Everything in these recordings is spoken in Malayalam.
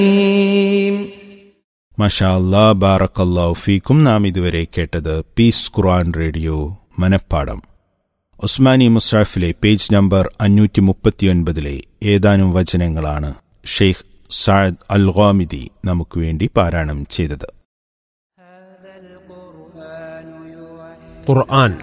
മഷാ അല്ലാ ബാറക്കല്ലാഹു ഫീക്കും നാം ഇതുവരെ കേട്ടത് പീസ് ഖുർആൻ റേഡിയോ മനപ്പാടം ഉസ്മാനി മുസ്രാഫിലെ പേജ് നമ്പർ അഞ്ഞൂറ്റി മുപ്പത്തിയൊൻപതിലെ ഏതാനും വചനങ്ങളാണ് ഷെയ്ഖ് സാദ് അൽ ഖാമിദി നമുക്ക് വേണ്ടി പാരായണം ചെയ്തത് ഖുർആൻ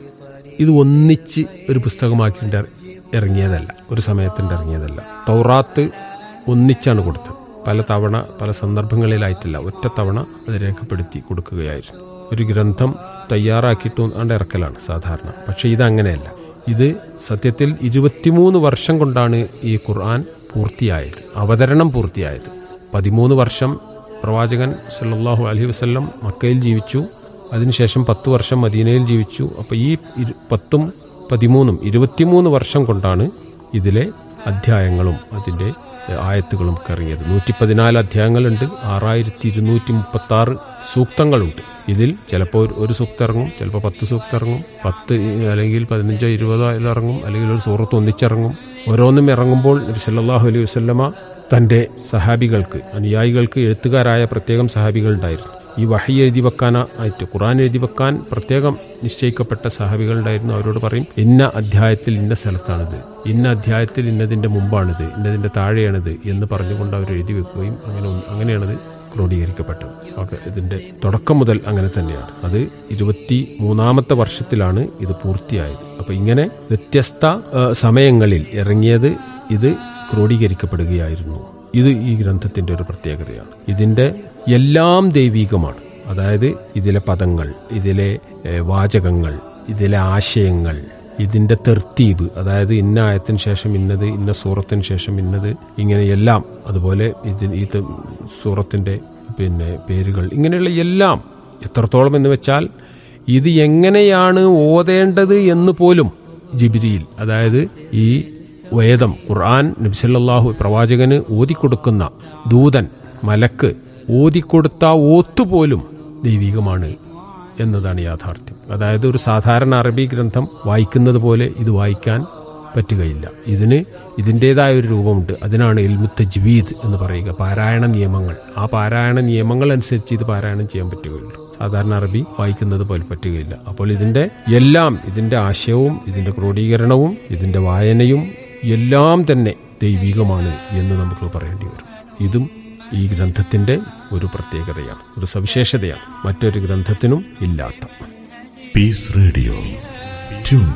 ഇത് ഒന്നിച്ച് ഒരു പുസ്തകമാക്കിയിട്ട് ഇറങ്ങിയതല്ല ഒരു സമയത്തിൻ്റെ ഇറങ്ങിയതല്ല തൗറാത്ത് ഒന്നിച്ചാണ് കൊടുത്തത് പല തവണ പല സന്ദർഭങ്ങളിലായിട്ടില്ല ഒറ്റ തവണ അത് രേഖപ്പെടുത്തി കൊടുക്കുകയായിരുന്നു ഒരു ഗ്രന്ഥം തയ്യാറാക്കിയിട്ട് ആണ്ട് ഇറക്കലാണ് സാധാരണ പക്ഷേ ഇതങ്ങനെയല്ല ഇത് സത്യത്തിൽ ഇരുപത്തിമൂന്ന് വർഷം കൊണ്ടാണ് ഈ ഖുർആൻ പൂർത്തിയായത് അവതരണം പൂർത്തിയായത് പതിമൂന്ന് വർഷം പ്രവാചകൻ സല്ലല്ലാഹു അലൈഹി വസല്ലം മക്കയിൽ ജീവിച്ചു അതിനുശേഷം പത്ത് വർഷം മദീനയിൽ ജീവിച്ചു അപ്പോൾ ഈ ഇരു- പത്തും പതിമൂന്നും ഇരുപത്തിമൂന്ന് വർഷം കൊണ്ടാണ് ഇതിലെ അധ്യായങ്ങളും അതിൻ്റെ എഹ്, ആയത്തുകളും ഒക്കെ ഇറങ്ങിയത് നൂറ്റി പതിനാല് അധ്യായങ്ങളുണ്ട് ആറായിരത്തി ഇരുന്നൂറ്റി മുപ്പത്തി ആറ് സൂക്തങ്ങളുണ്ട് ഇതിൽ ചിലപ്പോൾ ഒരു- ഒരു സൂക്തം ഇറങ്ങും ചിലപ്പോൾ പത്ത് സൂക്തം ഇറങ്ങും പത്ത് ഇ- അല്ലെങ്കിൽ പതിനഞ്ചോ ഇരുപതോ അതിൽ ഇറങ്ങും അല്ലെങ്കിൽ ഒരു സൂറത്ത് ഒന്നിച്ചിറങ്ങും ഓരോന്നും ഇറങ്ങുമ്പോൾ നബി സല്ലല്ലാഹു അലൈഹി വസല്ലമ തൻ്റെ സഹാബികൾക്ക് അനുയായികൾക്ക് എഴുത്തുകാരായ പ്രത്യേകം സഹാബികളുണ്ടായിരുന്നു ഈ വഹി എഴുതി വെക്കാനായിട്ട് ഖുറാൻ എഴുതി വെക്കാൻ പ്രത്യേകം നിശ്ചയിക്കപ്പെട്ട സഹാബികളുണ്ടായിരുന്നു അവരോട് പറയും ഇന്ന അധ്യായത്തിൽ ഇന്ന സ്ഥലത്താണിത് ഇന്ന അധ്യായത്തിൽ ഇന്നതിൻ്റെ മുമ്പാണിത് ഇന്നതിൻ്റെ താഴെയാണിത് എന്ന് പറഞ്ഞുകൊണ്ട് അവർ എഴുതി വെക്കുകയും അങ്ങനെ ഒന്ന്- അങ്ങനെയാണത് ക്രോഡീകരിക്കപ്പെട്ടത് ഓക്കെ ഇതിൻ്റെ തുടക്കം മുതൽ അങ്ങനെ തന്നെയാണ് അത് ഇരുപത്തി മൂന്നാമത്തെ വർഷത്തിലാണ് ഇത് പൂർത്തിയായത് അപ്പോൾ ഇങ്ങനെ വ്യത്യസ്ത ആ, സമയങ്ങളിൽ ഇറങ്ങിയത് ഇത് ക്രോഡീകരിക്കപ്പെടുകയായിരുന്നു ഇത് ഈ ഗ്രന്ഥത്തിന്റെ ഒരു പ്രത്യേകതയാണ് ഇതിന്റെ എല്ലാം ദൈവീകമാണ് അതായത് ഇതിലെ പദങ്ങൾ ഇതിലെ ഏ, വാചകങ്ങൾ ഇതിലെ ആശയങ്ങൾ ഇതിന്റെ തെർത്തീബ് അതായത് ഇന്ന ആയത്തിന് ശേഷം ഇന്നത് ഇന്ന സൂറത്തിന് ശേഷം ഇന്നത് ഇങ്ങനെ എല്ലാം അതുപോലെ ഇതിന് ഈ ത- സൂറത്തിന്റെ പിന്നെ പേരുകൾ ഇങ്ങനെയുള്ള എല്ലാം എത്രത്തോളം എന്ന് വെച്ചാൽ ഇത് എങ്ങനെയാണ് ഓതേണ്ടത് എന്ന് പോലും ജിബിരിയിൽ അതായത് ഈ വേദം ഖുർആൻ നബ്സല്ലാഹു പ്രവാചകന് ഓതിക്കൊടുക്കുന്ന ദൂതൻ മലക്ക് ഓതിക്കൊടുത്ത ഓത്തുപോലും ദൈവികമാണ് എന്നതാണ് യാഥാർത്ഥ്യം അതായത് ഒരു സാധാരണ അറബി ഗ്രന്ഥം വായിക്കുന്നത് പോലെ ഇത് വായിക്കാൻ പറ്റുകയില്ല ഇതിന് ഇതിൻ്റെതായ ഒരു രൂപമുണ്ട് അതിനാണ് ഇൽമുത്ത ജ്വീദ് എന്ന് പറയുക പാരായണ നിയമങ്ങൾ ആ പാരായണ നിയമങ്ങൾ അനുസരിച്ച് ഇത് പാരായണം ചെയ്യാൻ പറ്റുകയുള്ളൂ സാധാരണ അറബി വായിക്കുന്നത് പോലെ പറ്റുകയില്ല അപ്പോൾ ഇതിന്റെ എല്ലാം ഇതിന്റെ ആശയവും ഇതിന്റെ ക്രോഡീകരണവും ഇതിന്റെ വായനയും എല്ലാം തന്നെ ദൈവികമാണ് എന്ന് നമുക്ക് പറയേണ്ടി വരും ഇതും ഈ ഗ്രന്ഥത്തിന്റെ ഒരു പ്രത്യേകതയാണ് ഒരു സവിശേഷതയാണ് മറ്റൊരു ഗ്രന്ഥത്തിനും ഇല്ലാത്ത Peace Radio. Tune